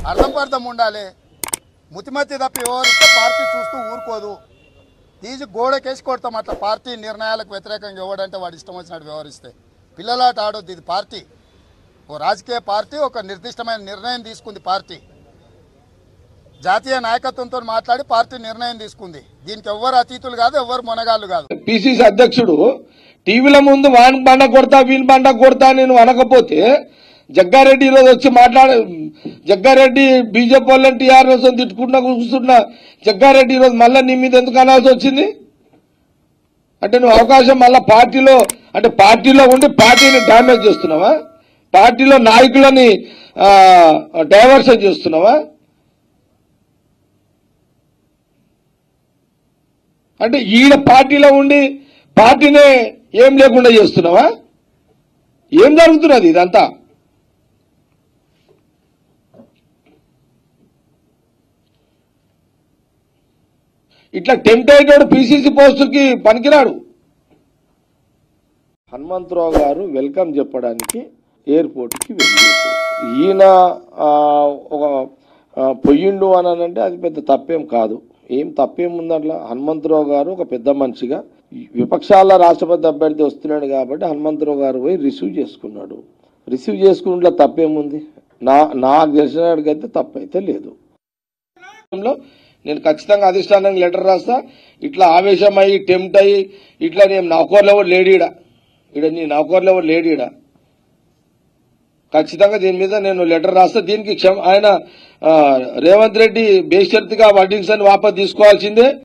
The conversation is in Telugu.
అర్థం పర్థం ఉండాలి ముతిమతి తప్పి ఎవరిస్తే పార్టీ చూస్తూ ఊరుకోదు తీసి గోడకేసి కొడతాం అట్లా పార్టీ నిర్ణయాలకు వ్యతిరేకంగా ఎవడంటే వాడు ఇష్టం వచ్చినట్టు వ్యవహరిస్తే పిల్లలాట ఆడొద్దు ఇది పార్టీ ఓ రాజకీయ పార్టీ ఒక నిర్దిష్టమైన నిర్ణయం తీసుకుంది పార్టీ జాతీయ నాయకత్వంతో మాట్లాడి పార్టీ నిర్ణయం తీసుకుంది దీనికి ఎవ్వరు అతీతులు కాదు ఎవ్వరు మొనగాళ్ళు కాదు పిసిసి అధ్యక్షుడు టీవీల ముందు వాని బండ కొడతా వీని బండ కొడతా నేను అనకపోతే జగ్గారెడ్డి ఈరోజు వచ్చి మాట్లాడ జగ్గారెడ్డి బీజేపీ వాళ్ళని టీఆర్ఎస్ తిట్టుకుంటా కూర్చున్న జగ్గారెడ్డి ఈరోజు మళ్ళీ నీ మీద ఎందుకు అనాల్సి వచ్చింది అంటే నువ్వు అవకాశం మళ్ళా పార్టీలో అంటే పార్టీలో ఉండి పార్టీని డ్యామేజ్ చేస్తున్నావా పార్టీలో నాయకులని డైవర్షన్ చేస్తున్నావా అంటే ఈడ పార్టీలో ఉండి పార్టీనే ఏం లేకుండా చేస్తున్నావా ఏం జరుగుతున్నది ఇదంతా ఇట్లా టెంప్ట్ అయ్యేటోడు పీసీసీ పోస్టుకి పనికిరాడు హనుమంతరావు గారు వెల్కమ్ చెప్పడానికి ఎయిర్పోర్ట్కి వెళ్ళారు ఈయన ఆ, ఒక ఆ, పొయ్యిండు అని అంటే అది పెద్ద తప్పేం కాదు ఏం తప్పేం ఉంది అట్లా హనుమంతరావు గారు ఒక పెద్ద మనిషిగా విపక్షాల రాష్ట్రపతి అభ్యర్థి వస్తున్నాడు కాబట్టి హనుమంతరావు గారు పోయి రిసీవ్ చేసుకున్నాడు రిసీవ్ చేసుకున్నట్లో తప్పేముంది నా నాకు తెలిసినకైతే తప్పైతే లేదు లో నేను ఖచ్చితంగా అధిష్టానానికి లెటర్ రాస్తా ఇట్లా ఆవేశమై టెంప్ట్ అయ్యి ఇట్లా నేను నౌకర్లో ఎవరు లేడీడా ఇక్కడ నీ నౌకర్లో ఎవరు లేడీడా ఖచ్చితంగా దీని మీద నేను లెటర్ రాస్తా దీనికి క్షమ ఆయన ఆ, రేవంత్ రెడ్డి బేషరతుగా వర్డింగ్స్ అని వాపస్ తీసుకోవాల్సిందే